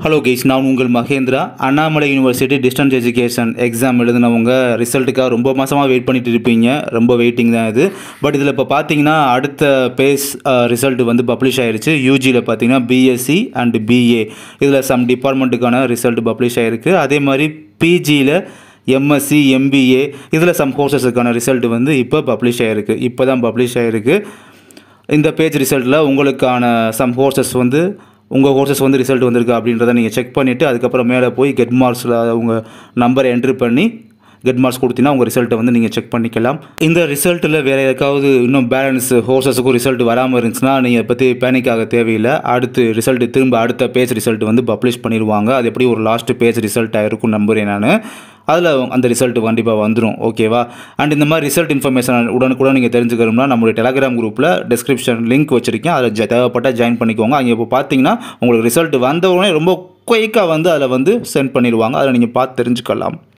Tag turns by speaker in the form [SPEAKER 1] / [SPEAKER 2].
[SPEAKER 1] hello guys நான் உங்கள் Mahendra Annamalai university distance education exam எழுதினவங்க ரிசல்ட்டுக்காக ரொம்ப மாதமாக வெயிட் பண்ணிட்டு இருப்பீங்க ரொம்ப வெயிட்டிங் தான் இது பட் இதில் இப்போ பார்த்தீங்கன்னா அடுத்த பேஸ் ரிசல்ட் வந்து பப்ளிஷ் ஆயிருச்சு யூஜியில் பார்த்தீங்கன்னா பிஎஸ்சி அண்ட் பிஏ இதில் சம் டிபார்ட்மெண்ட்டுக்கான ரிசல்ட் பப்ளிஷ் ஆயிருக்கு அதே மாதிரி பிஜியில் எம்எஸ்சி எம்பிஏ இதில் சம் கோர்சஸுக்கான ரிசல்ட் வந்து இப்போ பப்ளிஷ் ஆகிருக்கு இப்போ தான் பப்ளிஷ் ஆகிருக்கு இந்த பேஜ் ரிசல்ட்டில் உங்களுக்கான சம் கோர்சஸ் வந்து உங்கள் கோர்சஸ் வந்து ரிசல்ட் வந்திருக்கு அப்படின்றத நீங்கள் செக் பண்ணிவிட்டு அதுக்கப்புறம் மேலே போய் கெட் மார்க்ஸில் உங்கள் நம்பரை என்ட்ரி பண்ணி கெட் மார்க்ஸ் கொடுத்தீங்கன்னா உங்கள் ரிசல்ட்டை வந்து நீங்கள் செக் பண்ணிக்கலாம் இந்த ரிசல்ட்டில் வேறு யாருக்காவது இன்னும் பேலன்ஸ் ஹோர்சஸுக்கும் ரிசல்ட் வராமல் இருந்துச்சுன்னா நீங்கள் பற்றி பேனிக் ஆக தேவையில்லை அடுத்து ரிசல்ட் திரும்ப அடுத்த பேஜ் ரிசல்ட் வந்து பப்ளிஷ் பண்ணிடுவாங்க அது எப்படி ஒரு லாஸ்ட் பேஜ் ரிசல்ட்டாக இருக்கும் நம்புறேன் நான் அதில் அந்த ரிசல்ட் கண்டிப்பாக வந்துடும் ஓகேவா அண்ட் இந்த மாதிரி ரிசல்ட் இன்ஃபர்மேஷன் உடனுக்குடன் நீங்கள் தெரிஞ்சுக்கணும்னா நம்மளுடைய டெலகிராம் குரூப்பில் டிஸ்கிரிப்ஷன் லிங்க் வச்சுருக்கேன் அதில் ஜ- தேவைப்பட்டால் ஜாயின் பண்ணிக்கோங்க அங்கே இப்போ பார்த்தீங்கன்னா உங்களுக்கு ரிசல்ட் வந்த உடனே ரொம்ப குயிக்காக வந்து அதில் வந்து சென்ட் பண்ணிடுவாங்க அதில் நீங்கள் பார்த்து தெரிஞ்சுக்கலாம்